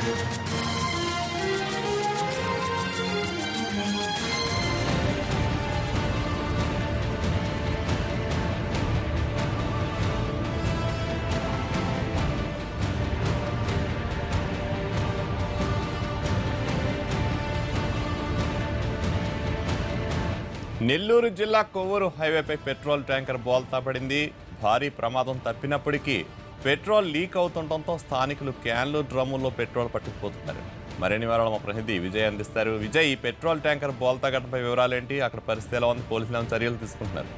నెల్లూరు జిల్లా Kovvur హైవేపై petrol tanker బోల్తా పడింది భారీ ప్రమాదం తప్పినప్పటికీ పెట్రోల్ లీక్ అవుతుండటంతో స్థానికులు క్యాన్లు డ్రమ్ముల్లో పెట్రోల్ పట్టుకుపోతున్నారు మరిన్ని వివరాలు మా ప్రతినిధి విజయ్ అందిస్తారు విజయ్ ఈ పెట్రోల్ ట్యాంకర్ బోల్తా ఘటనపై వివరాలేంటి అక్కడ పరిస్థితి ఎలా ఉంది పోలీసులు ఏమైనా చర్యలు తీసుకుంటున్నారు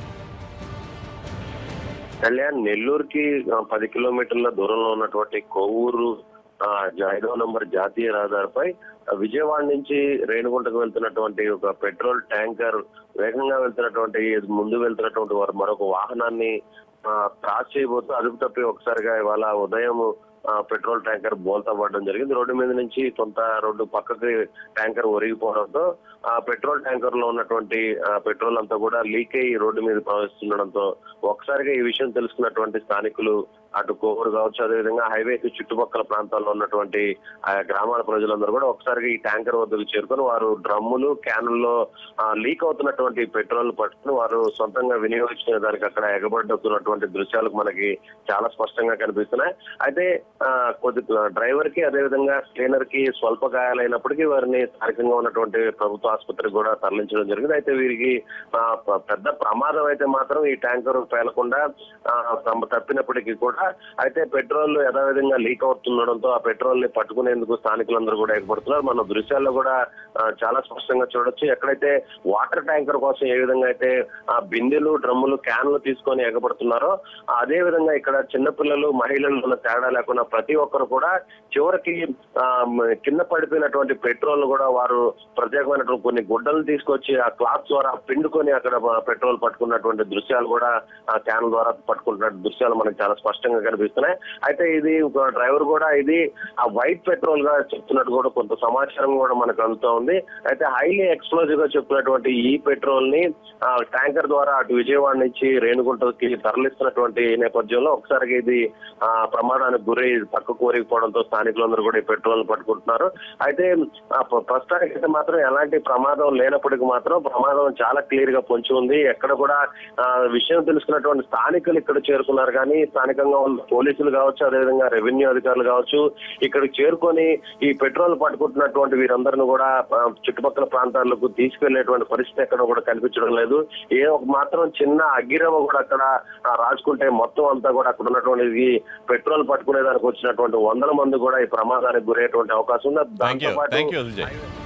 కళ్యాణ్ నెల్లూరుకి ఆ, పది కిలోమీటర్ల దూరంలో ఉన్నటువంటి కొవ్వూరు ఆ, జా- ఐదవ నంబర్ జాతీయ రహదారిపై ఆ, విజయవాడ నుంచి రేణుగుంటకు వెళ్తున్నటువంటి ఒక పెట్రోల్ ట్యాంకర్ వేగంగా వెళ్తున్నటువంటి ముందు వెళ్తున్నటువంటి వారు మరొక వాహనాన్ని ఆ, క్రాస్ చేయబోతూ అదుపు తప్పి ఒకసారిగా ఇవాళ ఉదయం ఆ, పెట్రోల్ ట్యాంకర్ బోల్తా పడడం జరిగింది రోడ్డు మీద నుంచి కొంత రోడ్డు పక్కకి ట్యాంకర్ ఒరిగిపోవడంతో ఆ పెట్రోల్ ట్యాంకర్ లో ఉన్నటువంటి ఆ, పెట్రోల్ అంతా కూడా లీక్ అయ్యి రోడ్డు మీద ప్రవహిస్తుండడంతో ఒకసారిగా ఈ విషయం తెలుసుకున్నటువంటి స్థానికులు అటు కోవూరు కావచ్చు అదేవిధంగా హైవేకి చుట్టుపక్కల ప్రాంతాల్లో ఉన్నటువంటి ఆ గ్రామాల ప్రజలందరూ కూడా ఒకసారిగా ఈ ట్యాంకర్ వద్దకు చేరుకొని వారు డ్రమ్ములు క్యానుల్లో లీక్ అవుతున్నటువంటి పెట్రోల్ పట్టుకుని వారు సొంతంగా వినియోగించుకునే దానికి అక్కడ ఎగబడ్డుతున్నటువంటి దృశ్యాలు మనకి చాలా స్పష్టంగా కనిపిస్తున్నాయి అయితే ఆ, కొద్ది డ్రైవర్ కి అదేవిధంగా క్లీనర్ కి స్వల్ప గాయాలైనప్పటికీ వారిని స్థానికంగా ఉన్నటువంటి ప్రభుత్వ ఆసుపత్రికి కూడా తరలించడం జరిగింది అయితే వీరికి ఆ, ప- పెద్ద ప్రమాదం అయితే మాత్రం ఈ ట్యాంకర్ పేలకుండా ఆ, తమ తప్పినప్పటికీ కూడా అయితే పెట్రోల్ యథావిధంగా లీక్ అవుతుండడంతో ఆ పెట్రోల్ ని పట్టుకునేందుకు స్థానికులందరూ కూడా ఎగబడుతున్నారు మన దృశ్యాల్లో కూడా ఆ, చాలా స్పష్టంగా చూడొచ్చు ఎక్కడైతే వాటర్ ట్యాంకర్ కోసం ఏ విధంగా అయితే ఆ బిందెలు డ్రమ్ములు క్యాన్లు తీసుకొని ఎగబడుతున్నారో అదే విధంగా ఇక్కడ చిన్నపిల్లలు మహిళలు ఉన్న తేడా లేకుండా ప్రతి ఒక్కరు కూడా చివరికి ఆ, మ- కింద పడిపోయినటువంటి పెట్రోల్ కూడా వారు ప్రత్యేకమైనటువంటి కొన్ని గుడ్డలు తీసుకొచ్చి ఆ క్లాత్ ద్వారా పిండుకొని అక్కడ మ- పెట్రోల్ పట్టుకున్నటువంటి దృశ్యాలు కూడా ఆ క్యాన్ ద్వారా పట్టుకుంటున్న దృశ్యాలు మనకు చాలా స్పష్టంగా కనిపిస్తున్నాయి అయితే ఇది ఒక డ్రైవర్ కూడా ఇది ఆ వైట్ పెట్రోల్ గా చెప్తున్నట్టు కూడా కొంత సమాచారం కూడా మనకు అందుతా ఉంది అయితే హైలీ ఎక్స్ప్లోజివ్ గా చెప్తున్నటువంటి ఈ పెట్రోల్ ని ఆ, ట్యాంకర్ ద్వారా అటు విజయవాడ నుంచి రేణుగుంటకి తరలిస్తున్నటువంటి నేపథ్యంలో ఒకసారిగా ఇది ఆ, ప్రమాదానికి గురై పక్కకు కోరికపోవడంతో స్థానికులందరూ కూడా ఈ పెట్రోల్ పట్టుకుంటున్నారు అయితే ఆ, ప్ర- ప్రస్తుతానికి అయితే మాత్రం ఎలాంటి ప్రమాదం లేనప్పటికీ మాత్రం ప్రమాదం చాలా క్లియర్ గా పొంచి ఉంది ఎక్కడ కూడా ఆ, విషయం తెలుసుకున్నటువంటి స్థానికులు ఇక్కడ చేరుకున్నారు కానీ స్థానికంగా ఉన్న పోలీసులు కావచ్చు అదేవిధంగా రెవెన్యూ అధికారులు కావచ్చు ఇక్కడికి చేరుకొని ఈ పెట్రోల్ పట్టుకుంటున్నటువంటి వీరందరిని కూడా ఆ, చుట్టుపక్కల ప్రాంతాలకు తీసుకెళ్లేటువంటి పరిస్థితి ఎక్కడ కూడా కనిపించడం లేదు ఏ ఒక మాత్రం చిన్న అగ్గిరవ కూడా అక్కడ ఆ, రాసుకుంటే మొత్తం అంతా కూడా అక్కడ ఉన్నటువంటి పెట్రోల్ పట్టుకునే దానికి వచ్చినటువంటి వందల మంది కూడా ఈ ప్రమాదానికి గురయ్యేటువంటి అవకాశం ఉంది థ్యాంక్ యూ దాంతో పాటు థ్యాంక్ యూ విజయ్